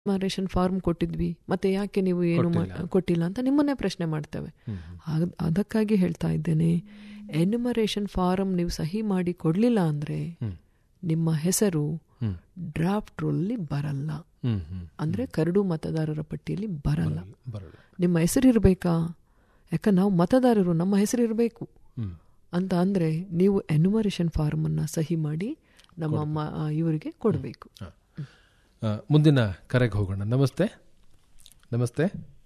Declaration form ಕೊಟ್ಟಿದ್ವಿ ಮತ್ತೆ ಯಾಕೆ ನೀವು ಏನು ಮಾ- ಕೊಟ್ಟಿಲ್ಲ. ಕೊಟ್ಟಿಲ್ಲ ಅಂತ ನಿಮ್ಮನ್ನೇ ಪ್ರಶ್ನೆ ಮಾಡ್ತೇವೆ ಆಗ್- ಅದಕ್ಕಾಗಿ ಹೇಳ್ತಾ ಇದ್ದೇನೆ ಎನ್ಯುಮರೇಷನ್ ಫಾರಮ್ ನೀವು ಸಹಿ ಮಾಡಿ ಕೊಡಲಿಲ್ಲ ಅಂದರೆ ಹ್ಮ್. ನಿಮ್ಮ ಹೆಸರು ಹ್ಮ್. ಡ್ರಾಫ್ಟ್ ರೋಲಲ್ಲಿ ಬರಲ್ಲ ಹ್ಮ್ ಹ್ಮ್ ಅಂದರೆ ಕರಡು ಮತದಾರರ ಪಟ್ಟಿಯಲ್ಲಿ ಬರಲ್ಲ ಬರಲ್ಲ ನಿಮ್ಮ ಹೆಸರು ಇರಬೇಕಾ ಯಾಕ ನಾವು ಮತದಾರರು ನಮ್ಮ ಹೆಸರು ಇರಬೇಕು ಹ್ಮ್ ಅಂತ ಅಂದರೆ ನೀವು ಎನ್ಯುಮರೇಷನ್ ಫಾರ್ಮನ್ನು ಸಹಿ ಮಾಡಿ ನಮ್ಮ ಮ- ಆ, ಇವರಿಗೆ ಕೊಡಬೇಕು ಹ. ಆ, ಮುಂದಿನ ಕರೆಗೆ ಹೋಗೋಣ ನಮಸ್ತೆ ನಮಸ್ತೆ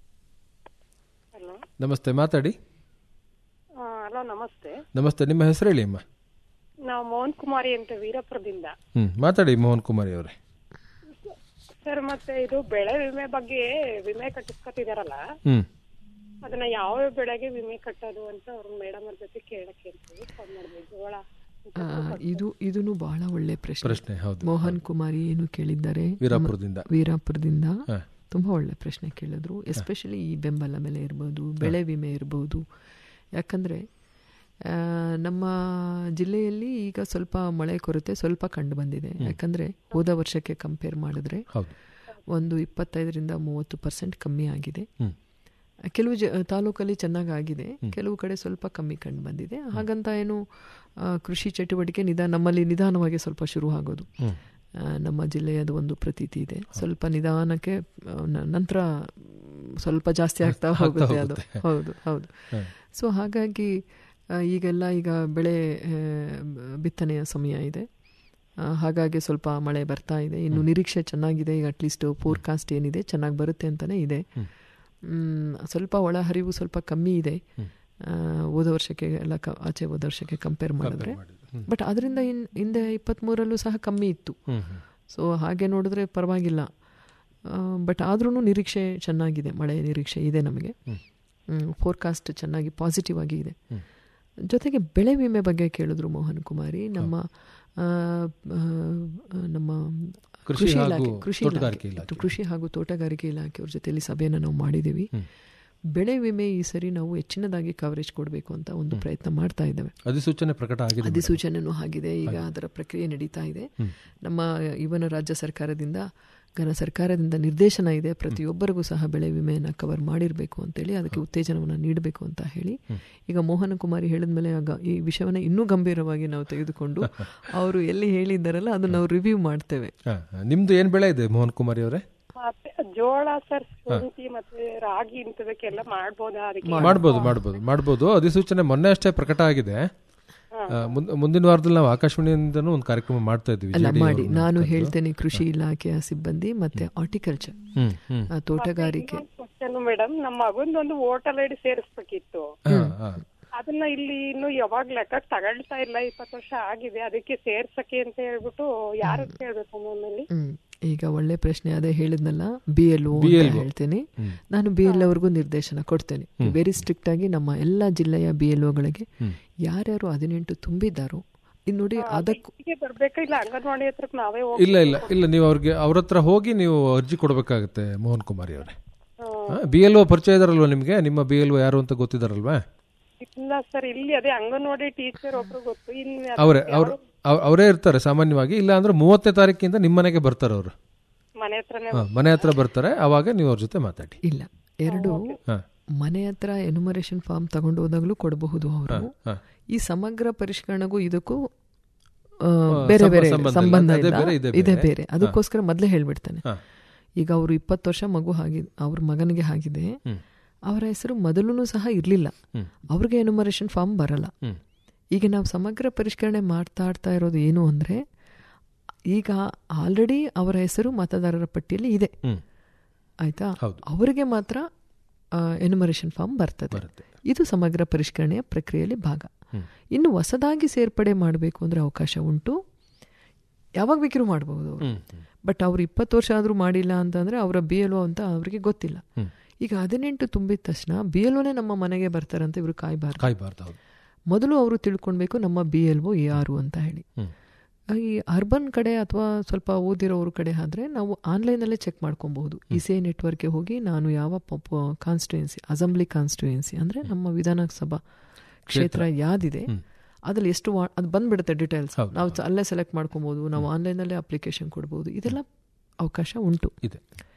ಹಲೋ ನಮಸ್ತೆ ಮಾತಾಡಿ ಹಲೋ ನಮಸ್ತೆ ನಮಸ್ತೆ ನಿಮ್ಮ ಹೆಸರು ಹೇಳಿ ಅಮ್ಮ ನಾವು ಮೋಹನ್ ಕುಮಾರಿ ಅಂತ ವೀರಪುರದಿಂದ ಹ್ಮ್ ಮಾತಾಡಿ ಮೋಹನ್ ಕುಮಾರಿ ಅವರೇ ಸರ್ ಮತ್ತೆ ಇದು ಬೆಳೆ ವಿಮೆ ಬಗ್ಗೆ ವಿಮೆ ಕಟ್ಟಿಸ್ಕೊತಿದಾರಲ್ಲ ಹ್ಮ್ ಅದನ್ನ ಯಾವ ಬೆಳೆಗೆ ವಿಮೆ ಕಟ್ಟೋದು ಅಂತ ಅವ್ರ ಮೇಡಮ್ ಅವ್ರ ಜೊತೆ ಕೇಳಕ್ಕೆ ಅಂತ ಫೋನ್ ಮಾಡಿದ್ವಿ ಜೋಳ ಆ, ಇದು ಇದನ್ನು ಬಹಳ ಒಳ್ಳೆ ಪ್ರಶ್ನೆ ಪ್ರಶ್ನೆ ಹೌದು ಮೋಹನ್ ಕುಮಾರಿ ಏನು ಕೇಳಿದ್ದಾರೆ ವೀರಾಪುರದಿಂದ ವೀರಾಪುರದಿಂದ ಹ. ತುಂಬಾ ಒಳ್ಳೆ ಪ್ರಶ್ನೆ ಕೇಳಿದ್ರು ಎಸ್ಪೆಷಲಿ ಈ ಬೆಂಬಲ ಬೆಲೆ ಇರ್ಬೋದು ಬೆಳೆ ವಿಮೆ ಇರ್ಬೋದು ಯಾಕಂದ್ರೆ ಆ, ನಮ್ಮ ಜಿಲ್ಲೆಯಲ್ಲಿ ಈಗ ಸ್ವಲ್ಪ ಮಳೆ ಕೊರತೆ ಸ್ವಲ್ಪ ಕಂಡು ಬಂದಿದೆ ಯಾಕಂದ್ರೆ ಹೋದ ವರ್ಷಕ್ಕೆ ಕಂಪೇರ್ ಮಾಡಿದ್ರೆ ಹೌದು ಒಂದು ಇಪ್ಪತ್ತೈದರಿಂದ ಮೂವತ್ತು ಪರ್ಸೆಂಟ್ ಕಮ್ಮಿ ಆಗಿದೆ ಹ್ಮ್ ಕೆಲವು ಜ ತಾಲೂಕಲ್ಲಿ ಚೆನ್ನಾಗಿ ಆಗಿದೆ ಕೆಲವು ಕಡೆ ಸ್ವಲ್ಪ ಕಮ್ಮಿ ಕಂಡು ಬಂದಿದೆ ಹಾಗಂತ ಏನು ಆ, ಕೃಷಿ ಚಟುವಟಿಕೆ ನಿಧಾನ ನಮ್ಮಲ್ಲಿ ನಿಧಾನವಾಗಿ ಸ್ವಲ್ಪ ಶುರು ಆಗೋದು ಹ್ಮ್ ಆ, ನಮ್ಮ ಜಿಲ್ಲೆಯದು ಒಂದು ಪ್ರತೀತಿ ಇದೆ ಸ್ವಲ್ಪ ನಿಧಾನಕ್ಕೆ ಆ, ನ- ನಂತರ ಸ್ವಲ್ಪ ಜಾಸ್ತಿ ಆಗ್ತಾ ಹೋಗುತ್ತೆ ಅದು ಹೌದು ಹೌದು ಸೊ ಹಾಗಾಗಿ ಆ, ಈಗೆಲ್ಲ ಈಗ ಬೆಳೆ ಆ, ಬಿತ್ತನೆಯ ಸಮಯ ಇದೆ ಆ, ಹಾಗಾಗಿ ಸ್ವಲ್ಪ ಮಳೆ ಬರ್ತಾ ಇದೆ ಇನ್ನು ನಿರೀಕ್ಷೆ ಚೆನ್ನಾಗಿದೆ ಈಗ ಅಟ್ಲೀಸ್ಟ್ ಫೋರ್ಕಾಸ್ಟ್ ಏನಿದೆ ಚೆನ್ನಾಗಿ ಬರುತ್ತೆ ಅಂತಲೇ ಇದೆ ಮ್, ಸ್ವಲ್ಪ ಒಳಹರಿವು ಸ್ವಲ್ಪ ಕಮ್ಮಿ ಇದೆ ಆ, ಹೋದ ವರ್ಷಕ್ಕೆ ಎಲ್ಲ ಕ- ಆಚೆ ಹೋದ ವರ್ಷಕ್ಕೆ ಕಂಪೇರ್ ಮಾಡಿದ್ರೆ ಬಟ್ ಅದರಿಂದ ಇನ್ ಹಿಂದೆ ಇಪ್ಪತ್ತ್ಮೂರಲ್ಲೂ ಸಹ ಕಮ್ಮಿ ಇತ್ತು ಹ್ಮ್ ಹ್ಮ್ ಸೊ ಹಾಗೆ ನೋಡಿದ್ರೆ ಪರವಾಗಿಲ್ಲ ಬಟ್ ಆದ್ರೂ ನಿರೀಕ್ಷೆ ಚೆನ್ನಾಗಿದೆ ಮಳೆ ನಿರೀಕ್ಷೆ ಇದೆ ನಮಗೆ ಫೋರ್ಕಾಸ್ಟ್ ಚೆನ್ನಾಗಿ ಪಾಸಿಟಿವ್ ಆಗಿ ಇದೆ ಜೊತೆಗೆ ಬೆಳೆ ವಿಮೆ ಬಗ್ಗೆ ಕೇಳಿದ್ರು ಮೋಹನ್ ಕುಮಾರಿ ನಮ್ಮ ಆ, ಆ, ನಮ್ಮ ಕೃಷಿ ಕೃಷಿ ಹಾಗೂ ಇಲಾಖೆ ಕೃಷಿ ತೋಟಗಾರಿಕೆ ಇಲಾಖೆ ಇಲಾಖೆ. ಕೃಷಿ ಹಾಗೂ ತೋಟಗಾರಿಕೆ ಇಲಾಖೆಯವ್ರ ಜೊತೆಲಿ ಸಭೆಯನ್ನು ನಾವು ಮಾಡಿದ್ದೀವಿ ಬೆಳೆ ವಿಮೆ ಈ ಸರಿ ನಾವು ಹೆಚ್ಚಿನದಾಗಿ ಕವರೇಜ್ ಕೊಡಬೇಕು ಅಂತ ಒಂದು ಪ್ರಯತ್ನ ಮಾಡ್ತಾ ಇದ್ದೇವೆ ಅಧಿಸೂಚನೆ ಪ್ರಕಟ ಆಗಿದೆ ಅಧಿಸೂಚನೆನೂ ಆಗಿದೆ ಈಗ ಅದರ ಪ್ರಕ್ರಿಯೆ ನಡೀತಾ ಇದೆ ನಮ್ಮ ಇವನ ರಾಜ್ಯ ಸರ್ಕಾರದಿಂದ ಘನ ಸರ್ಕಾರದಿಂದ ನಿರ್ದೇಶನ ಇದೆ ಪ್ರತಿಯೊಬ್ಬರಿಗೂ ಸಹ ಬೆಳೆ ವಿಮೆಯನ್ನು ಕವರ್ ಮಾಡಿರಬೇಕು ಅಂತೇಳಿ ಅದಕ್ಕೆ ಉತ್ತೇಜನವನ್ನು ನೀಡಬೇಕು ಅಂತ ಹೇಳಿ ಈಗ ಮೋಹನ ಕುಮಾರಿ ಹೇಳಿದ್ಮೇಲೆ ಆಗ ಈ ವಿಷಯವನ್ನು ಇನ್ನೂ ಗಂಭೀರವಾಗಿ ನಾವು ತೆಗೆದುಕೊಂಡು ಅವರು ಎಲ್ಲಿ ಹೇಳಿದ್ದಾರಲ್ಲ ಅದನ್ನು ನಾವು ರಿವ್ಯೂ ಮಾಡ್ತೇವೆ ಹ, ಹ. ನಿಮ್ದು ಏನ್ ಬೆಳೆ ಇದೆ ಮೋಹನ್ ಕುಮಾರಿ ಅವರೇ ಮತ್ತೆ ಜೋಳ ಸರ್ ಶುಂಠಿ ಮತ್ತೆ ರಾಗಿ ಇಂಥದಕ್ಕೆಲ್ಲ ಮಾಡ್ಬೋದಾ ಅದಕ್ಕೆ ಮಾಡ್ಬೋದು ಮಾಡ್ಬೋದು ಮಾಡ್ಬೋದು ಅಧಿಸೂಚನೆ ಮೊನ್ನೆ ಅಷ್ಟೇ ಪ್ರಕಟ ಆಗಿದೆ ಆ, ಮುಂದ್- ಮುಂದಿನ ವಾರದಲ್ಲಿ ನಾವು ಆಕಾಶವಾಣಿಯಿಂದನೂ ಒಂದು ಕಾರ್ಯಕ್ರಮ ಮಾಡ್ತಾ ಇದ್ವಿ ಅಲ್ಲ JD ಮಾಡಿ ಅವ್ರನ್ನ ನಾನು ಕರ್ದು. ಹೇಳ್ತೇನೆ ಕೃಷಿ ಇಲಾಖೆಯ ಸಿಬ್ಬಂದಿ ಮತ್ತೆ ಹಾರ್ಟಿಕಲ್ಚರ್ ಹ್ಮ್ ಹ್ಮ್ ತೋಟಗಾರಿಕೆ ಕ್ವಶನ್ ಮೇಡಮ್ ನಮ್ಮ ಮಗಂದೊಂದು ವೋಟರ್ ಐಡಿ ಸೇರಿಸ್ಬೇಕಿತ್ತು ಹ, ಹ. ಅದನ್ನ ಇಲ್ಲಿ ಇನ್ನು ಯಾವಾಗ ಲೆಕ್ಕ ತಗೊಳ್ತಾ ಇಲ್ಲ ಇಪ್ಪತ್ತು ವರ್ಷ ಆಗಿದೆ ಅದಕ್ಕೆ ಸೇರ್ಸಕ್ಕೆ ಅಂತ ಹೇಳ್ಬಿಟ್ಟು ಯಾರು ಕೇಳ್ಬೇಕು ನಮ್ಮಲ್ಲಿ ಹ್ಮ್ ಈಗ ಒಳ್ಳೆ ಪ್ರಶ್ನೆ ಅದೇ ಹೇಳಿದ್ನಲ್ಲ ಬಿ ಎಲ್ ಒ ಹೇಳ್ತೇನೆ ನಾನು ಬಿ ಎಲ್ ಅವ್ರಿಗೂ ನಿರ್ದೇಶನ ಕೊಡ್ತೇನೆ ವೆರಿ ಸ್ಟ್ರಿಕ್ಟ್ ಆಗಿ ನಮ್ಮ ಎಲ್ಲ ಜಿಲ್ಲೆಯ ಬಿ ಎಲ್ ಒಗಳಿಗೆ ಯಾರ್ಯಾರು ಹದಿನೆಂಟು ತುಂಬಿದ್ದಾರೋ ಇದು ನೋಡಿ ಅದಕ್ಕೂ ಹೀಗೆ ಬರ್ಬೇಕಾ ಇಲ್ಲ ಅಂಗನವಾಡಿ ಹತ್ರಕ್ಕೆ ನಾವೇ ಹೋಗಿ ಇಲ್ಲ ಇಲ್ಲ ಇಲ್ಲ ನೀವು ಅವ್ರಿಗೆ ಅವ್ರ ಹತ್ರ ಹೋಗಿ ನೀವು ಅರ್ಜಿ ಕೊಡಬೇಕಾಗುತ್ತೆ ಮೋಹನ್ ಕುಮಾರಿ ಅವರೇ ಬಿ ಎಲ್ ಒ ಪರಿಚಯ ಇದಾರಲ್ವಾ ನಿಮ್ಗೆ ನಿಮ್ಮ ಬಿ ಎಲ್ ಒ ಯಾರು ಅಂತ ಗೊತ್ತಿದಾರಲ್ವಾ ಇಲ್ಲ ಸರ್ ಇಲ್ಲಿ ಅದೇ ಅಂಗನವಾಡಿ ಟೀಚರ್ ಒಬ್ರು ಗೊತ್ತು ಇನ್ನು ಅವರೇ ಅವ್ರ ಅವ್- ಅವರೇ ಇರ್ತಾರೆ ಸಾಮಾನ್ಯವಾಗಿ ಇಲ್ಲ ಅಂದ್ರೆ ಮೂವತ್ತನೇ ತಾರೀಕಿಂದ ನಿಮ್ಮ ಮನೆಗೆ ಬರ್ತಾರೆ ಅವರು ಮನೆ ಹತ್ರನೇ ಮನೆ ಹತ್ರ ಬರ್ತಾರೆ ಅವಾಗ ನೀವು ಅವ್ರ ಜೊತೆ ಮಾತಾಡಿ ಇಲ್ಲ ಎರಡು ಹ. ಮನೆ ಹತ್ರ ಎನುಮರೇಷನ್ ಫಾರ್ಮ್ ತಗೊಂಡು ಹೋದಾಗಲೂ ಕೊಡಬಹುದು ಅವರು ಹ. ಈ ಸಮಗ್ರ ಪರಿಷ್ಕರಣೆಗೂ ಇದಕ್ಕೂ ಆ, ಬೇರೆ ಬೇರೆ ಸಂಬಂಧ ಇಲ್ಲ. ಸಂಬಂಧ ಅದೇ ಇಲ್ಲ ಬೇರೆ, ಇದೇ ಇದೆ ಬೇರೆ. ಬೇರೆ ಅದಕ್ಕೋಸ್ಕರ ಮೊದಲೇ ಹೇಳ್ಬಿಡ್ತಾನೆ ಹ. ಈಗ ಅವರು ಇಪ್ಪತ್ತು ವರ್ಷ ಮಗು ಆಗಿ ಅವ್ರ ಮಗನಿಗೆ ಆಗಿದೆ ಹ್ಮ್. ಅವರ ಹೆಸರು ಮೊದಲು ಸಹ ಇರಲಿಲ್ಲ ಹ್ಮ್. ಅವ್ರಿಗೆ ಎನುಮರೇಷನ್ ಫಾರ್ಮ್ ಬರಲ್ಲ ಹ್ಮ್. ಈಗ ನಾವು ಸಮಗ್ರ ಪರಿಷ್ಕರಣೆ ಮಾಡ್ತಾಡ್ತಾ ಇರೋದು ಏನು ಅಂದರೆ ಈಗ ಆಲ್ರೆಡಿ ಅವರ ಹೆಸರು ಮತದಾರರ ಪಟ್ಟಿಯಲ್ಲಿ ಇದೆ ಹ್ಮ್. ಆಯ್ತಾ ಹೌದು. ಅವರಿಗೆ ಮಾತ್ರ ಎನುಮರೇಷನ್ ಫಾರ್ಮ್ ಬರ್ತದೆ ಬರುತ್ತೆ. ಇದು ಸಮಗ್ರ ಪರಿಷ್ಕರಣೆಯ ಪ್ರಕ್ರಿಯೆಯಲ್ಲಿ ಭಾಗ ಹ್ಮ್. ಇನ್ನು ಹೊಸದಾಗಿ ಸೇರ್ಪಡೆ ಮಾಡಬೇಕು ಅಂದರೆ ಅವಕಾಶ ಉಂಟು ಯಾವಾಗ ಬೇಕಿರೂ ಮಾಡಬಹುದು ಅವರು ಹ್ಮ್. ಹ್ಮ್. ಬಟ್ ಅವ್ರು ಇಪ್ಪತ್ತು ವರ್ಷ ಆದರೂ ಮಾಡಿಲ್ಲ ಅಂತಂದರೆ ಅವರ ಬಿ ಎಲ್ ಒ ಅಂತ ಅವರಿಗೆ ಗೊತ್ತಿಲ್ಲ ಹ್ಮ್. ಈಗ ಹದಿನೆಂಟು ತುಂಬಿದ ತಕ್ಷಣ ಬಿ ಎಲ್ ಒನೇ ನಮ್ಮ ಮನೆಗೆ ಬರ್ತಾರಂತ ಇವರು ಕಾಯಬಾರ್ದು ಕಾಯ್ಬಾರ್ದು ಹೌದು ಮೊದಲು ಅವರು ತಿಳ್ಕೊಳ್ಬೇಕು ನಮ್ಮ ಬಿ ಎಲ್ ಒ ಯಾರು ಅಂತ ಹೇಳಿ ಹ್ಮ್. ಈ ಅರ್ಬನ್ ಕಡೆ ಅಥವಾ ಸ್ವಲ್ಪ ಓದಿರೋರ ಕಡೆ ಆದರೆ ನಾವು ಆನ್ಲೈನಲ್ಲೇ ಚೆಕ್ ಮಾಡ್ಕೊಬಹುದು ಇ ಸಿ ಐ ನೆಟ್ವರ್ಕ್ಗೆ ಹೋಗಿ ನಾನು ಯಾವ ಕಾನ್ಸ್ಟಿಟ್ಯೂಯೆನ್ಸಿ ಅಸೆಂಬ್ಲಿ ಕಾನ್ಸ್ಟಿಟ್ಯೂಯೆನ್ಸಿ ಅಂದರೆ ನಮ್ಮ ವಿಧಾನಸಭಾ ಕ್ಷೇತ್ರ ಯಾವ್ದಿದೆ ಅದ್ರಲ್ಲಿ ಎಷ್ಟು ವಾ ಅದು ಬಂದ್ಬಿಡುತ್ತೆ ಡೀಟೇಲ್ಸ್ ನಾವು ಅಲ್ಲೇ ಸೆಲೆಕ್ಟ್ ಮಾಡ್ಕೊಬೋದು ನಾವು ಆನ್ಲೈನಲ್ಲೇ ಅಪ್ಲಿಕೇಶನ್ ಕೊಡ್ಬೋದು ಇದೆಲ್ಲ ಅವಕಾಶ ಉಂಟು ಇದೆ